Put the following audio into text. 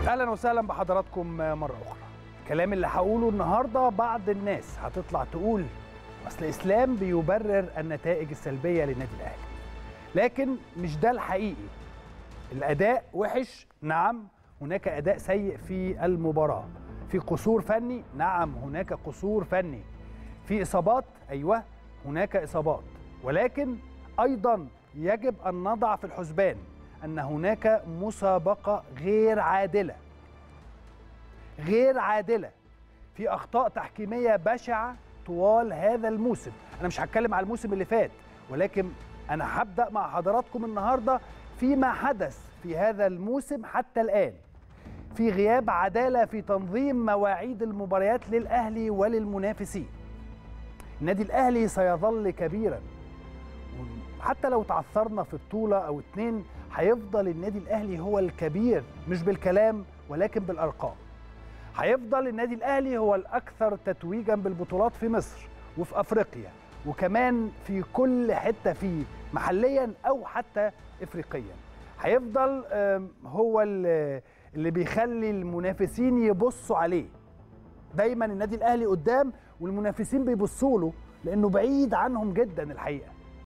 اهلا وسهلا بحضراتكم مره اخرى الكلام اللي هقوله النهارده بعض الناس هتطلع تقول اصل الاسلام بيبرر النتائج السلبيه للنادي الاهلي لكن مش ده الحقيقي الاداء وحش نعم هناك اداء سيء في المباراه في قصور فني نعم هناك قصور فني في اصابات ايوه هناك اصابات ولكن ايضا يجب ان نضع في الحسبان ان هناك مسابقه غير عادله غير عادله في اخطاء تحكيميه بشعه طوال هذا الموسم انا مش هتكلم على الموسم اللي فات ولكن انا هبدا مع حضراتكم النهارده فيما حدث في هذا الموسم حتى الان في غياب عداله في تنظيم مواعيد المباريات للاهلي وللمنافسين النادي الاهلي سيظل كبيرا حتى لو تعثرنا في بطوله او اتنين هيفضل النادي الاهلي هو الكبير مش بالكلام ولكن بالارقام هيفضل النادي الاهلي هو الاكثر تتويجا بالبطولات في مصر وفي افريقيا وكمان في كل حته فيه محليا او حتى افريقيا هيفضل هو اللي بيخلي المنافسين يبصوا عليه دايما النادي الاهلي قدام والمنافسين بيبصوا له لانه بعيد عنهم جدا الحقيقه